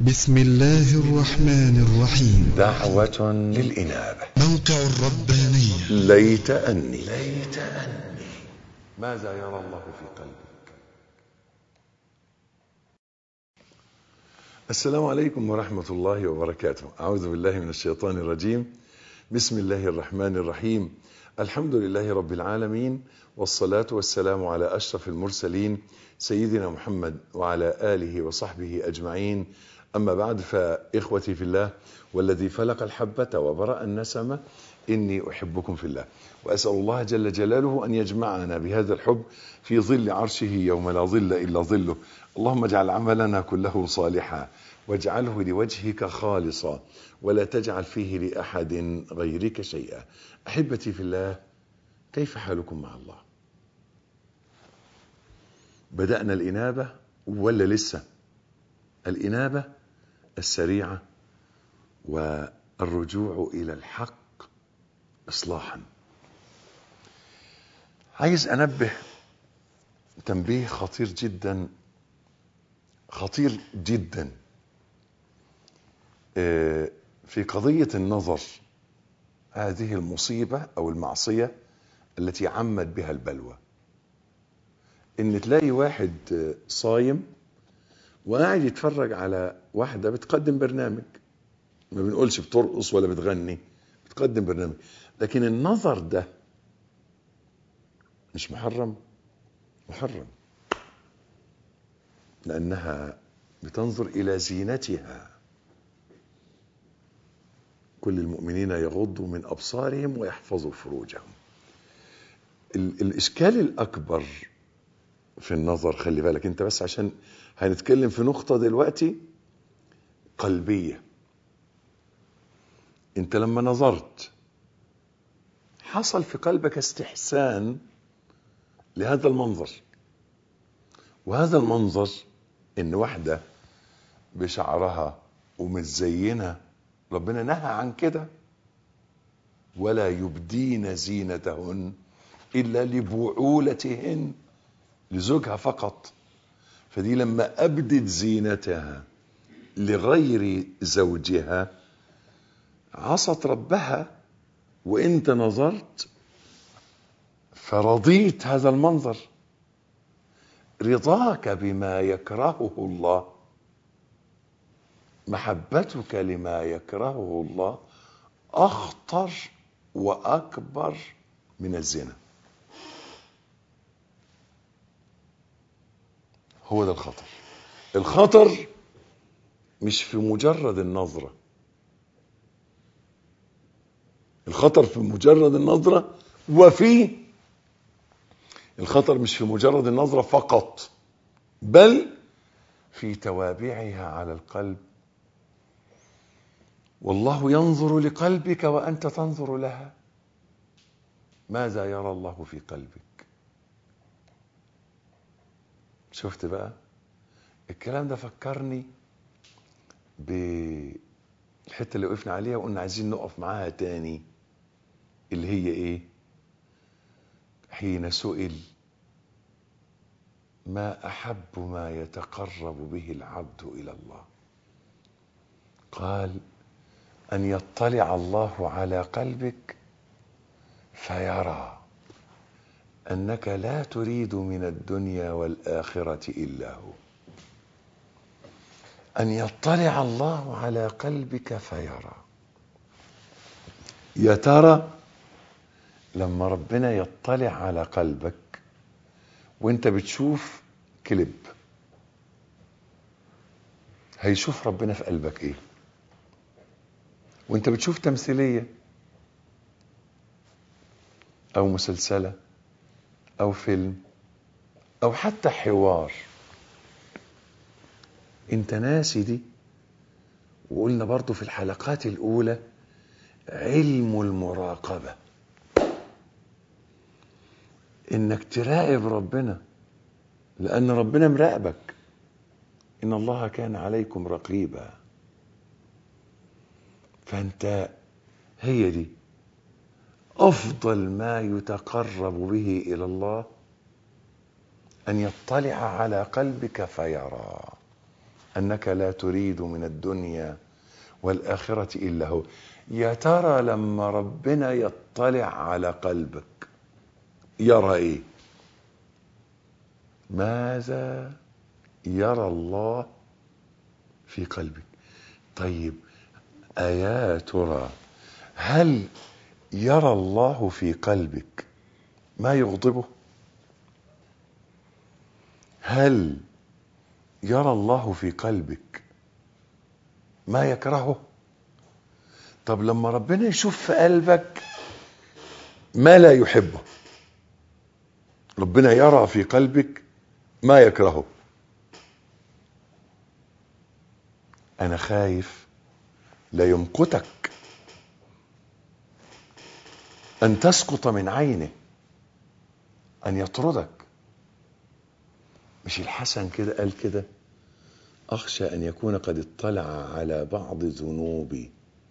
بسم الله الرحمن الرحيم دعوة للإنابة موقع الربانية ليت أني ليت أني ماذا يرى الله في قلبك السلام عليكم ورحمة الله وبركاته أعوذ بالله من الشيطان الرجيم بسم الله الرحمن الرحيم الحمد لله رب العالمين والصلاة والسلام على أشرف المرسلين سيدنا محمد وعلى آله وصحبه أجمعين أما بعد فإخوتي في الله والذي فلق الحبة وبرأ النسمة إني أحبكم في الله وأسأل الله جل جلاله أن يجمعنا بهذا الحب في ظل عرشه يوم لا ظل إلا ظله اللهم اجعل عملنا كله صالحا واجعله لوجهك خالصا ولا تجعل فيه لأحد غيرك شيئا أحبتي في الله كيف حالكم مع الله بدأنا الإنابة ولا لسه الإنابة السريعة والرجوع إلى الحق إصلاحا عايز أنبه تنبيه خطير جدا خطير جدا في قضية النظر هذه المصيبة أو المعصية التي عمت بها البلوى إن تلاقي واحد صايم وقاعد يتفرج على واحدة بتقدم برنامج ما بنقولش بترقص ولا بتغني بتقدم برنامج لكن النظر ده مش محرم محرم لأنها بتنظر إلى زينتها كل المؤمنين يغضوا من أبصارهم ويحفظوا فروجهم الإشكال الأكبر في النظر خلي بالك أنت بس عشان هنتكلم في نقطة دلوقتي قلبية أنت لما نظرت حصل في قلبك استحسان لهذا المنظر وهذا المنظر ان واحدة بشعرها ومتزينة ربنا نهى عن كده ولا يبدين زينتهن الا لبعولتهن لزوجها فقط فدي لما ابدت زينتها لغير زوجها عصت ربها وانت نظرت فرضيت هذا المنظر رضاك بما يكرهه الله محبتك لما يكرهه الله اخطر واكبر من الزنا هو ده الخطر الخطر مش في مجرد النظره الخطر في مجرد النظره وفي الخطر مش في مجرد النظرة فقط بل في توابعها على القلب والله ينظر لقلبك وأنت تنظر لها ماذا يرى الله في قلبك شفت بقى الكلام ده فكرني بالحتة اللي وقفنا عليها وقلنا عايزين نقف معاها تاني اللي هي ايه حين سئل ما احب ما يتقرب به العبد الى الله قال ان يطلع الله على قلبك فيرى انك لا تريد من الدنيا والاخره الا هو ان يطلع الله على قلبك فيرى يا ترى لما ربنا يطلع على قلبك وانت بتشوف كليب هيشوف ربنا في قلبك ايه وانت بتشوف تمثيلية او مسلسلة او فيلم او حتى حوار انت ناسي دي وقلنا برضو في الحلقات الاولى علم المراقبه انك تراقب ربنا لان ربنا مراقبك ان الله كان عليكم رقيبا فانت هي دي افضل ما يتقرب به الى الله ان يطلع على قلبك فيرى انك لا تريد من الدنيا والاخره الا هو يا ترى لما ربنا يطلع على قلبك يرى ايه ماذا يرى الله في قلبك طيب ايا ترى هل يرى الله في قلبك ما يغضبه هل يرى الله في قلبك ما يكرهه طب لما ربنا يشوف في قلبك ما لا يحبه ربنا يرى في قلبك ما يكرهه انا خايف لا يمقتك ان تسقط من عينه ان يطردك مش الحسن كده قال كده اخشى ان يكون قد اطلع على بعض ذنوبي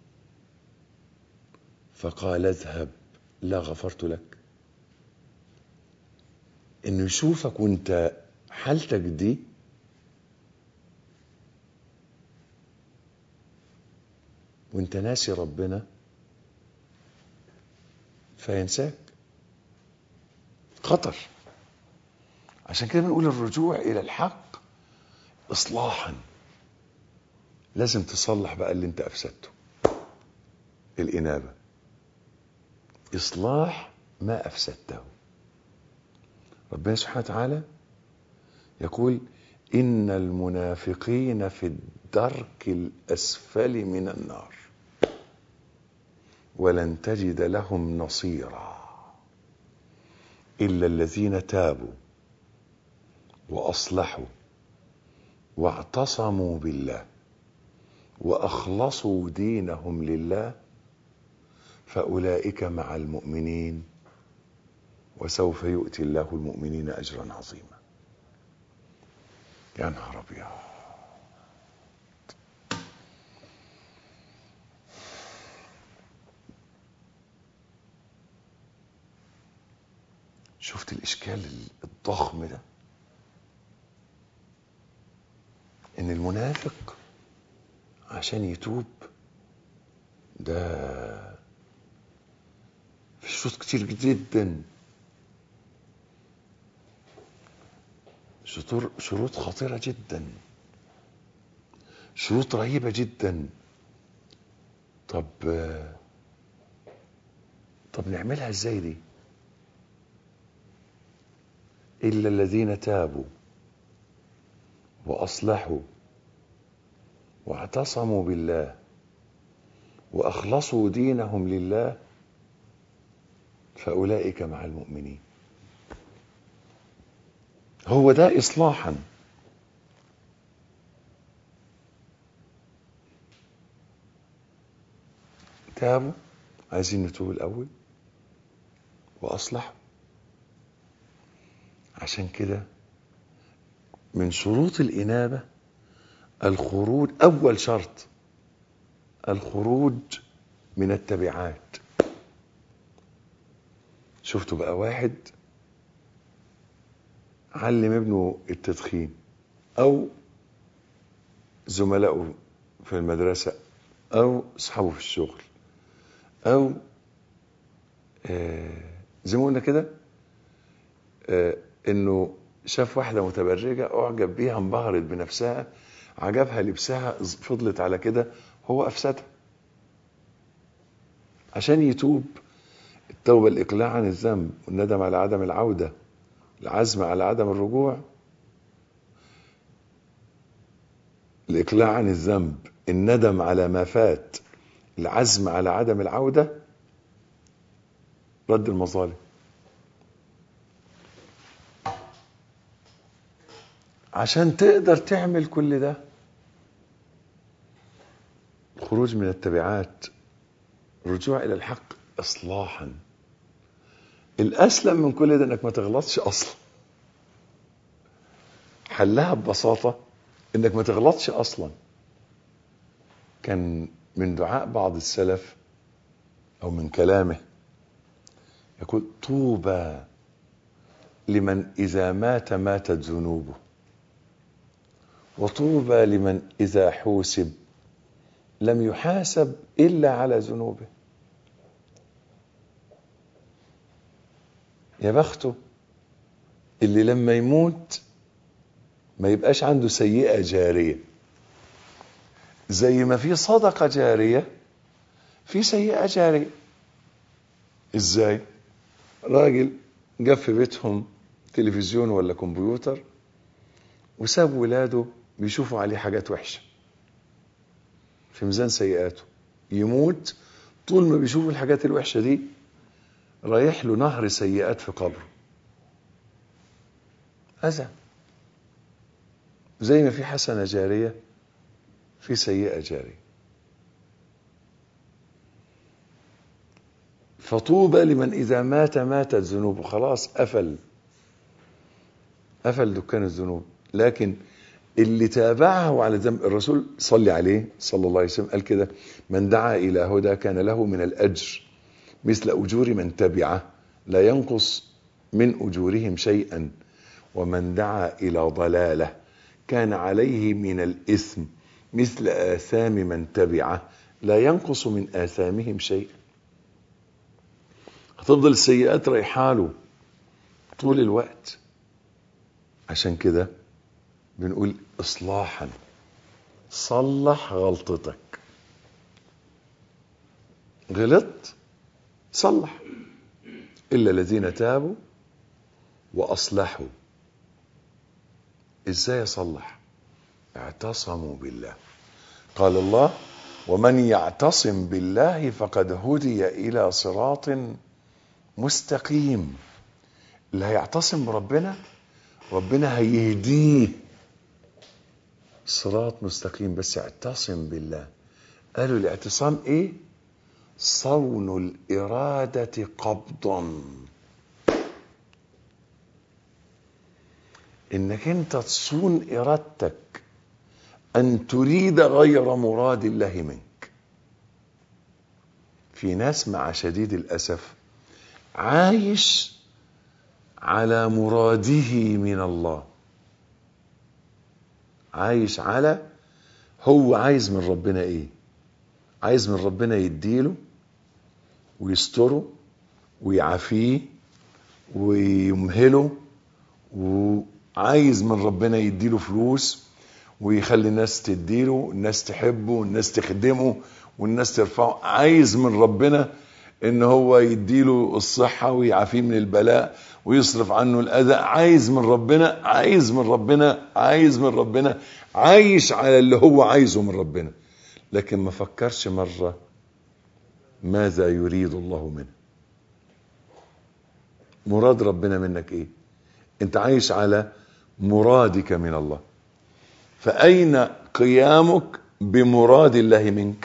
فقال اذهب لا غفرت لك انه يشوفك وانت حالتك دي وانت ناسي ربنا فينساك خطر عشان كده بنقول الرجوع الى الحق اصلاحا لازم تصلح بقى اللي انت افسدته الانابه اصلاح ما افسدته ربنا سبحانه وتعالى يقول ان المنافقين في الدرك الاسفل من النار ولن تجد لهم نصيرا الا الذين تابوا واصلحوا واعتصموا بالله واخلصوا دينهم لله فاولئك مع المؤمنين وسوف يؤتي الله المؤمنين اجرا عظيما يا نهار ابيض شفت الاشكال الضخم ده ان المنافق عشان يتوب ده في شروط كتير جدا شطور شروط خطيرة جدا شروط رهيبة جدا طب طب نعملها ازاي دي إلا الذين تابوا وأصلحوا واعتصموا بالله وأخلصوا دينهم لله فأولئك مع المؤمنين هو ده إصلاحا تابوا عايزين نتوب الأول وأصلحوا عشان كده من شروط الإنابة الخروج أول شرط الخروج من التبعات شفتوا بقى واحد علم ابنه التدخين أو زملائه في المدرسة أو أصحابه في الشغل أو آه زي ما قلنا كده آه انه شاف واحدة متبرجة اعجب بيها انبهرت بنفسها عجبها لبسها فضلت على كده هو افسدها عشان يتوب التوبة الإقلاع عن الذنب والندم على عدم العودة العزم على عدم الرجوع الإقلاع عن الذنب الندم على ما فات العزم على عدم العودة رد المظالم عشان تقدر تعمل كل ده الخروج من التبعات الرجوع الى الحق اصلاحا الاسلم من كل ده انك ما تغلطش اصلا حلها ببساطه انك ما تغلطش اصلا كان من دعاء بعض السلف او من كلامه يقول طوبى لمن اذا مات ماتت ذنوبه وطوبى لمن إذا حوسب لم يحاسب إلا على ذنوبه يا بخته اللي لما يموت ما يبقاش عنده سيئة جارية زي ما في صدقة جارية في سيئة جارية ازاي راجل جاب في بيتهم تلفزيون ولا كمبيوتر وساب ولاده بيشوفوا عليه حاجات وحشة في ميزان سيئاته يموت طول ما بيشوف الحاجات الوحشة دي رايح له نهر سيئات في قبره أذى زي ما في حسنة جارية في سيئة جارية فطوبى لمن إذا مات ماتت ذنوبه خلاص قفل قفل دكان الذنوب لكن اللي تابعه على ذنب الرسول صلي عليه صلى الله عليه وسلم قال كده من دعا إلى هدى كان له من الأجر مثل أجور من تبعه لا ينقص من أجورهم شيئا ومن دعا إلى ضلالة كان عليه من الإثم مثل آثام من تبعه لا ينقص من آثامهم شيئا هتفضل السيئات رايحاله طول الوقت عشان كده بنقول إصلاحا صلح غلطتك غلطت صلح إلا الذين تابوا وأصلحوا إزاي أصلح اعتصموا بالله قال الله ومن يعتصم بالله فقد هدي إلى صراط مستقيم اللي هيعتصم بربنا ربنا هيهديه صراط مستقيم بس اعتصم بالله قالوا الاعتصام ايه صون الإرادة قبضا انك انت تصون ارادتك ان تريد غير مراد الله منك في ناس مع شديد الاسف عايش على مراده من الله عايش على هو عايز من ربنا ايه عايز من ربنا يديله ويستره ويعافيه ويمهله وعايز من ربنا يديله فلوس ويخلي الناس تديله الناس تحبه الناس تخدمه والناس ترفعه عايز من ربنا ان هو يديله الصحة ويعافيه من البلاء ويصرف عنه الاذى عايز من ربنا عايز من ربنا عايز من ربنا عايش على اللي هو عايزه من ربنا لكن ما فكرش مرة ماذا يريد الله منه مراد ربنا منك ايه انت عايش على مرادك من الله فأين قيامك بمراد الله منك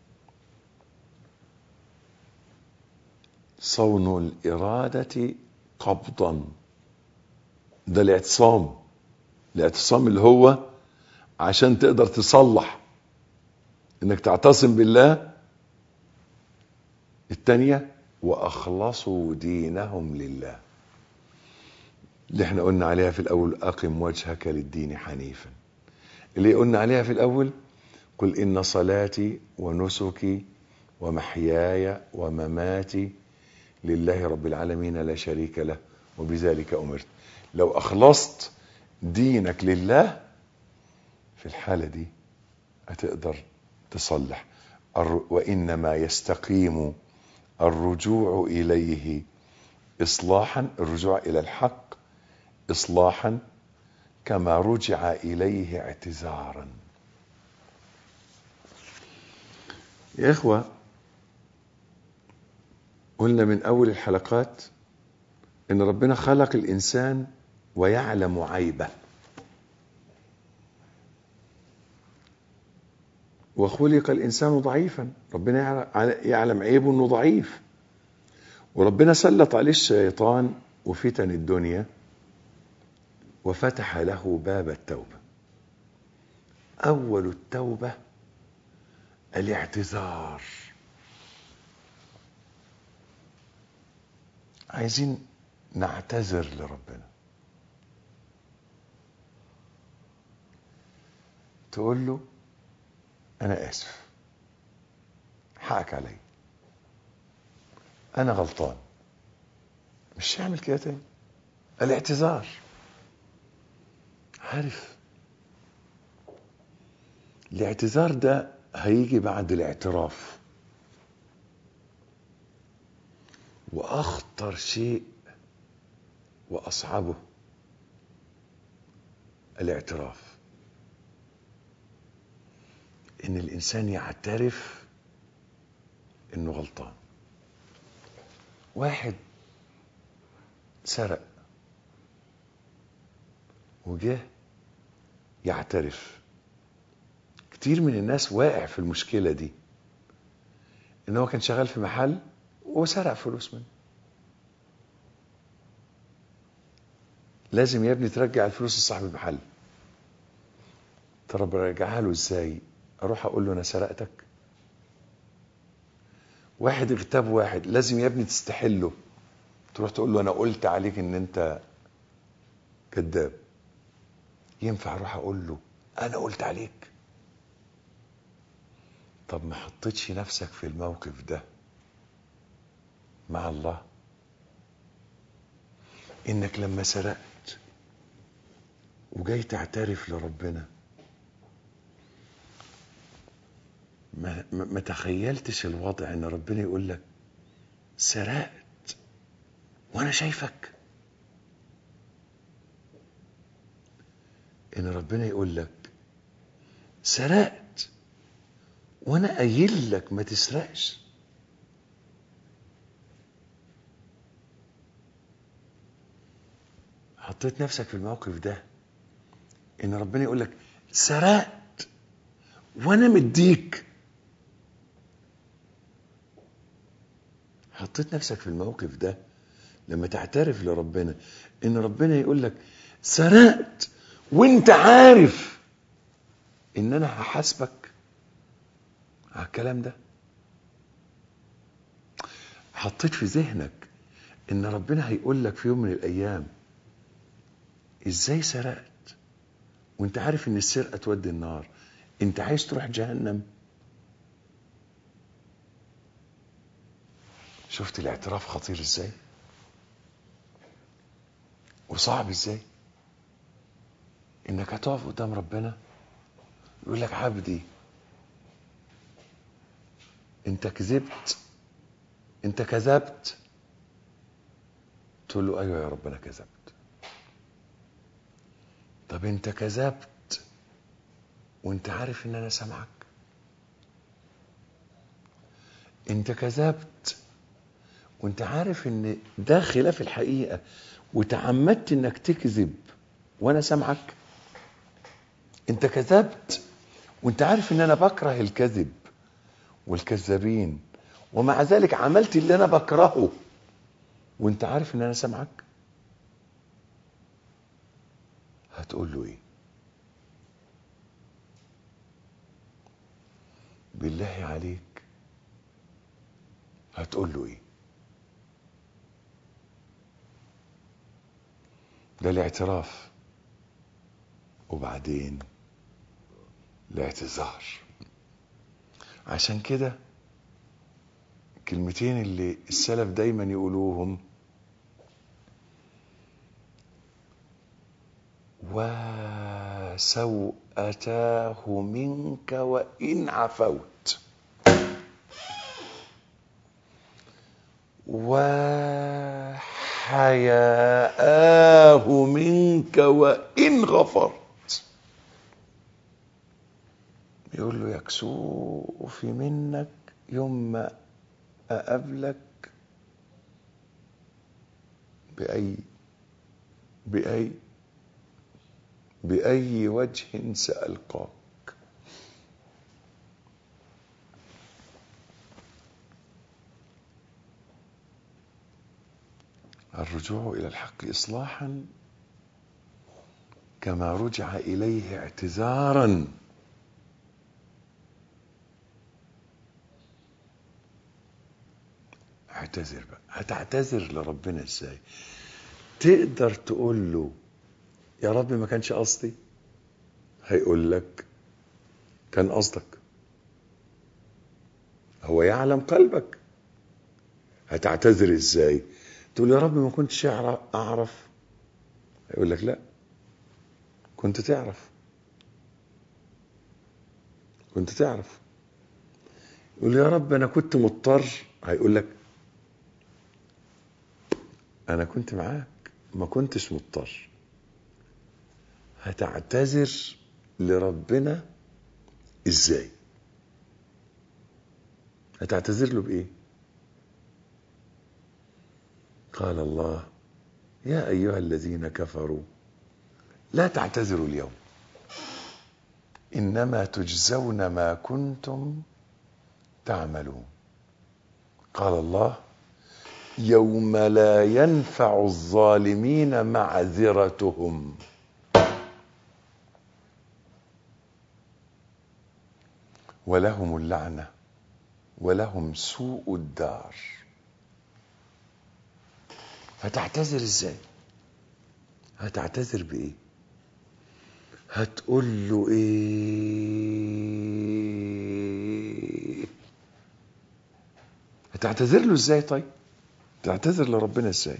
صون الإرادة قبضا ده الاعتصام الاعتصام اللي هو عشان تقدر تصلح انك تعتصم بالله التانية واخلصوا دينهم لله اللي احنا قلنا عليها في الاول اقم وجهك للدين حنيفا اللي قلنا عليها في الاول قل ان صلاتي ونسكي ومحياي ومماتي لله رب العالمين لا شريك له وبذلك امرت لو اخلصت دينك لله في الحاله دي هتقدر تصلح وانما يستقيم الرجوع اليه اصلاحا الرجوع الى الحق اصلاحا كما رجع اليه اعتذارا يا اخوه قلنا من اول الحلقات ان ربنا خلق الانسان ويعلم عيبه وخلق الانسان ضعيفا ربنا يعلم عيبه انه ضعيف وربنا سلط عليه الشيطان وفتن الدنيا وفتح له باب التوبه اول التوبه الاعتذار عايزين نعتذر لربنا تقول له انا اسف حقك علي انا غلطان مش هعمل كده تاني الاعتذار عارف الاعتذار ده هيجي بعد الاعتراف واخطر شيء واصعبه الاعتراف ان الانسان يعترف انه غلطان واحد سرق وجه يعترف كتير من الناس واقع في المشكلة دي ان هو كان شغال في محل وسرق فلوس منه لازم يا ابني ترجع الفلوس لصاحب المحل ترى برجعها له ازاي اروح اقول له انا سرقتك واحد اغتاب واحد لازم يا ابني تستحله تروح تقول له انا قلت عليك ان انت كذاب ينفع اروح اقول له انا قلت عليك طب ما حطيتش نفسك في الموقف ده مع الله انك لما سرقت وجاي تعترف لربنا ما, ما ما تخيلتش الوضع ان ربنا يقول لك سرقت وانا شايفك ان ربنا يقول لك سرقت وانا قايل لك ما تسرقش حطيت نفسك في الموقف ده ان ربنا يقول لك سرقت وانا مديك حطيت نفسك في الموقف ده لما تعترف لربنا ان ربنا يقول لك سرقت وانت عارف ان انا هحاسبك على الكلام ده حطيت في ذهنك ان ربنا هيقول لك في يوم من الايام ازاي سرقت وانت عارف ان السرقه تودي النار انت عايز تروح جهنم شفت الاعتراف خطير ازاي وصعب ازاي انك هتقف قدام ربنا يقول لك عبدي انت كذبت انت كذبت تقول له ايوه يا رب انا كذبت طب انت كذبت وانت عارف ان انا سامعك انت كذبت وانت عارف ان ده خلاف الحقيقه وتعمدت انك تكذب وانا سامعك انت كذبت وانت عارف ان انا بكره الكذب والكذابين ومع ذلك عملت اللي انا بكرهه وانت عارف ان انا سامعك هتقول له ايه بالله عليك هتقول له ايه ده الاعتراف وبعدين الاعتذار عشان كده الكلمتين اللي السلف دايما يقولوهم وسوءتاه منك وإن عفوت وحياءاه منك وإن غفرت يقول له يكسوفي منك يوم ما أقابلك بأي بأي بأي وجه سألقاك الرجوع إلى الحق إصلاحا كما رجع إليه اعتذارا اعتذر بقى هتعتذر لربنا ازاي تقدر تقول له يا رب ما كانش قصدي هيقول لك كان قصدك هو يعلم قلبك هتعتذر ازاي تقول يا رب ما كنتش أعرف- اعرف يقول لك لا كنت تعرف كنت تعرف يقول يا رب انا كنت مضطر هيقول لك انا كنت معاك ما كنتش مضطر هتعتذر لربنا ازاي هتعتذر له بايه قال الله يا ايها الذين كفروا لا تعتذروا اليوم انما تجزون ما كنتم تعملون قال الله يوم لا ينفع الظالمين معذرتهم ولهم اللعنه ولهم سوء الدار هتعتذر ازاي هتعتذر بايه هتقول له ايه هتعتذر له ازاي طيب تعتذر لربنا ازاي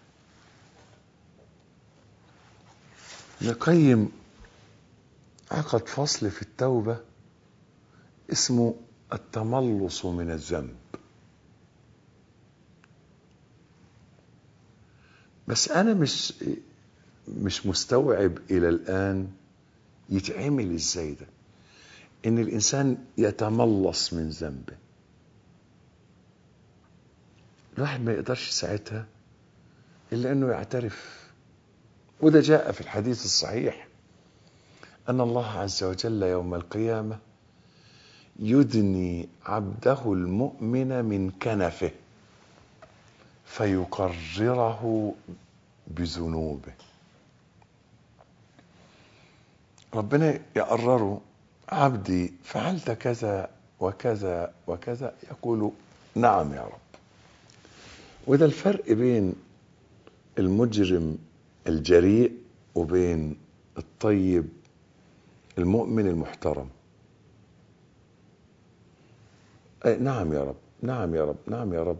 نقيم عقد فصل في التوبة اسمه التملص من الذنب بس انا مش مش مستوعب الى الان يتعمل ازاي ده ان الانسان يتملص من ذنبه الواحد ما يقدرش ساعتها الا انه يعترف وده جاء في الحديث الصحيح ان الله عز وجل يوم القيامه يدني عبده المؤمن من كنفه فيقرره بذنوبه ربنا يقرره عبدي فعلت كذا وكذا وكذا يقول نعم يا رب وده الفرق بين المجرم الجريء وبين الطيب المؤمن المحترم أي نعم يا رب نعم يا رب نعم يا رب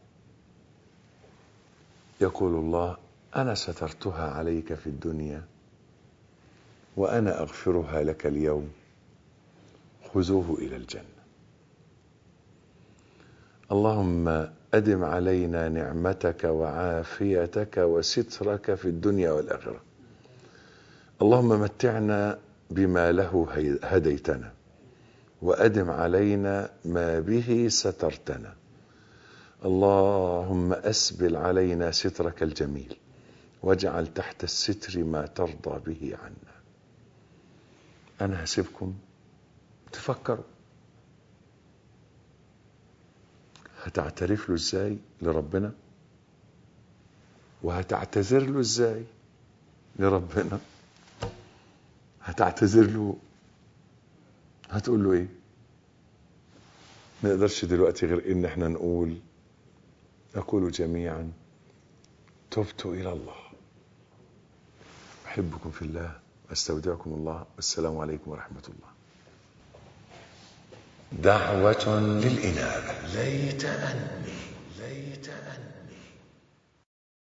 يقول الله انا سترتها عليك في الدنيا وانا اغفرها لك اليوم خذوه الى الجنه اللهم ادم علينا نعمتك وعافيتك وسترك في الدنيا والاخره اللهم متعنا بما له هديتنا وادم علينا ما به سترتنا اللهم اسبل علينا سترك الجميل واجعل تحت الستر ما ترضى به عنا انا هسيبكم تفكروا هتعترف له ازاي لربنا وهتعتذر له ازاي لربنا هتعتذر له هتقول له ايه ما نقدرش دلوقتي غير ان احنا نقول نقول جميعا تبت الى الله احبكم في الله استودعكم الله والسلام عليكم ورحمه الله دعوه للانابه ليت اني